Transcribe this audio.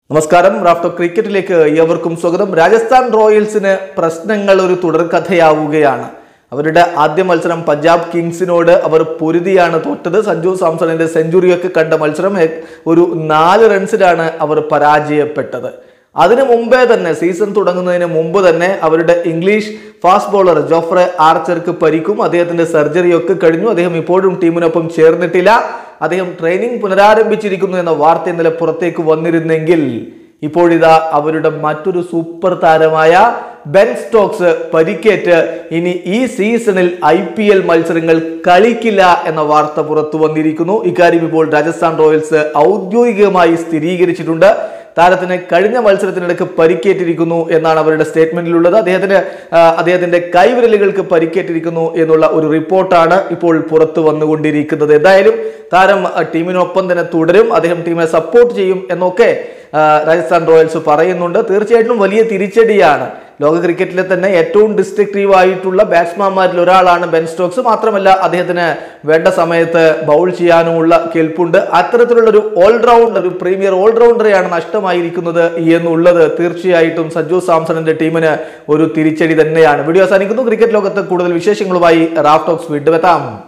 നമസ്കാരം റാഫ്റ്റോ ക്രിക്കറ്റിലേക്ക് ഏവർക്കും സ്വാഗതം രാജസ്ഥാൻ റോയൽസിന് പ്രശ്നങ്ങൾ ഒരു തുടർക്കഥയാവുകയാണ് അവരുടെ ആദ്യ മത്സരം പഞ്ചാബ് കിങ്സിനോട് അവർ പൊരുതിയാണ് തോറ്റത് സഞ്ജു സാംസണിന്റെ സെഞ്ചുറിയൊക്കെ കണ്ട മത്സരം ഏ- ഒരു നാല് റൺസിലാണ് അവർ പരാജയപ്പെട്ടത് അതിനു മുമ്പേ തന്നെ സീസൺ തുടങ്ങുന്നതിന് മുമ്പ് തന്നെ അവരുടെ ഇംഗ്ലീഷ് ഫാസ്റ്റ് ബോളർ ജോഫ്രെ ആർച്ചർക്ക് പരിക്കും അദ്ദേഹത്തിന്റെ സർജറി ഒക്കെ കഴിഞ്ഞു അദ്ദേഹം ഇപ്പോഴും ടീമിനൊപ്പം ചേർന്നിട്ടില്ല അദ്ദേഹം ട്രെയിനിങ് പുനരാരംഭിച്ചിരിക്കുന്നു എന്ന വാർത്ത ഇന്നലെ പുറത്തേക്ക് വന്നിരുന്നെങ്കിൽ ഇപ്പോഴിതാ അവരുടെ മറ്റൊരു സൂപ്പർ താരമായ ബെൻ സ്റ്റോക്സ് പരിക്കേറ്റ് ഇനി ഈ സീസണിൽ ഐ പി എൽ മത്സരങ്ങൾ കളിക്കില്ല എന്ന വാർത്ത പുറത്തു വന്നിരിക്കുന്നു ഇക്കാര്യം ഇപ്പോൾ രാജസ്ഥാൻ റോയൽസ് ഔദ്യോഗികമായി സ്ഥിരീകരിച്ചിട്ടുണ്ട് താരത്തിന് കഴിഞ്ഞ മത്സരത്തിനിടയ്ക്ക് പരിക്കേറ്റിരിക്കുന്നു എന്നാണ് അവരുടെ സ്റ്റേറ്റ്മെന്റിലുള്ളത് അദ്ദേഹത്തിന് ആ, അദ്ദേഹത്തിന്റെ കൈവിരലുകൾക്ക് പരിക്കേറ്റിരിക്കുന്നു എന്നുള്ള ഒരു റിപ്പോർട്ടാണ് ഇപ്പോൾ പുറത്തു വന്നുകൊണ്ടിരിക്കുന്നത് എന്തായാലും താരം ആ, ടീമിനൊപ്പം തന്നെ തുടരും അദ്ദേഹം ടീമിനെ സപ്പോർട്ട് ചെയ്യും എന്നൊക്കെ ആ, രാജസ്ഥാൻ റോയൽസ് പറയുന്നുണ്ട് തീർച്ചയായിട്ടും വലിയ തിരിച്ചടിയാണ് ലോക ക്രിക്കറ്റിലെ തന്നെ ഏറ്റവും ഡിസ്ട്രക്റ്റീവ് ആയിട്ടുള്ള ബാറ്റ്സ്മാൻമാരിൽ ഒരാളാണ് ബെൻ സ്റ്റോക്സ് മാത്രമല്ല അദ്ദേഹത്തിന് വേണ്ട സമയത്ത് ബൗൾ ചെയ്യാനുമുള്ള കെൽപ്പുണ്ട് അത്തരത്തിലുള്ള ഒരു ഓൾറൗണ്ടർ ഒരു പ്രീമിയർ ഓൾറൗണ്ടറെയാണ് നഷ്ടമായിരിക്കുന്നത് എന്നുള്ളത് തീർച്ചയായിട്ടും സഞ്ജു സാംസണിന്റെ ടീമിന് ഒരു തിരിച്ചടി തന്നെയാണ് വീഡിയോ അവസാനിക്കുന്നു ക്രിക്കറ്റ് ലോകത്ത് കൂടുതൽ വിശേഷങ്ങളുമായി റാഫ് ടോക്സ് വീണ്ടും എത്താം